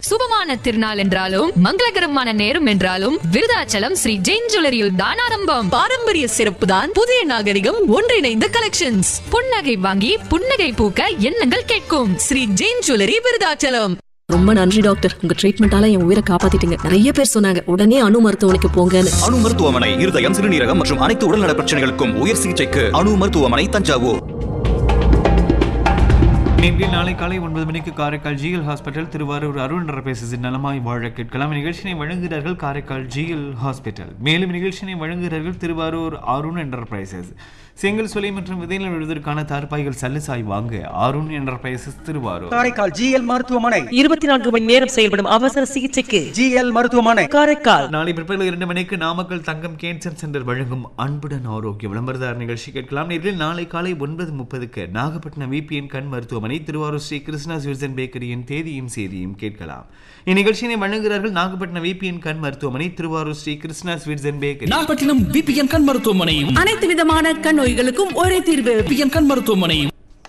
சுபமான திருநாள் என்றாலும் மங்களகரமான நேரம் என்றாலும் விருதாச்சலம் ஸ்ரீ ஜெயின் ஜுவல்லரியில் தான் ஆரம்பம் பாரம்பரிய சிறப்பு தான் புதிய நாகரிகம் ஒன்றிணைந்த கலெக்ஷன்ஸ் புன்னகை வாங்கி புன்னகை பூக்க எண்ணங்கள் கேட்கும் ஸ்ரீ ஜெயின் ஜுவல்லரி விருதாச்சலம் ரொம்ப நன்றி டாக்டர் உங்க ட்ரீட்மெண்டால என் உயிரை காப்பாத்திட்டீங்க நிறைய பேர் சொன்னாங்க உடனே அணு மருத்துவமனைக்கு போங்கன்னு அணு மருத்துவமனை இருதயம் சிறுநீரகம் மற்றும் அனைத்து உடல்நல பிரச்சனைகளுக்கும் உயர் சிகிச்சைக்கு அணு மருத்துவமனை தஞ்சாவூர் நேற்று நாளை காலை ஒன்பது மணிக்கு காரைக்கால் ஜிஎல் ஹாஸ்பிட்டல் திருவாரூர் அருண் பேசிஸின் நலமாய் வாழ கேட்கலாம் நிகழ்ச்சியை வழங்குகிறார்கள் காரைக்கால் ஜிஎல் ஹாஸ்பிட்டல் மேலும் நிகழ்ச்சியை வழங்குகிறார்கள் திருவாரூர் அருண் என்டர்பிரைசஸ் செங்கல் சுலை மற்றும் விதைநிலம் எழுவதற்கான தார்பாய்கள் சல்லுசாய் வாங்க அருண் என்டர்பிரைசஸ் திருவாரூர் காரைக்கால் ஜிஎல் மருத்துவமனை இருபத்தி நான்கு மணி நேரம் செயல்படும் அவசர சிகிச்சைக்கு ஜிஎல் மருத்துவமனை காரைக்கால் நாளை பிற்பகல் இரண்டு மணிக்கு நாமக்கல் தங்கம் கேன்சர் சென்டர் வழங்கும் அன்புடன் ஆரோக்கிய விளம்பரதார் நிகழ்ச்சி கேட்கலாம் நேரில் நாளை காலை ஒன்பது முப்பதுக்கு நாகப்பட்டினம் விபிஎன் கண் மருத்துவமனை திருவாரூர் ஸ்ரீ கிருஷ்ணா ஸ்விட்சன் பேக்கரியின் தேதியும் செய்தியும் கேட்கலாம் இந்நிகழ்ச்சியினை வழங்குகிறார்கள் நாகப்பட்டினம் விபிஎன் கண் மருத்துவமனை Tiruvarur Sri Krishna sweets and bakery Nagapattinam PBN கண் மருத்துவமனை அனைத்து விதமான கண் நோய்களுக்கும் ஒரே தீர்வு பிபிஎன் கண் மருத்துவமனை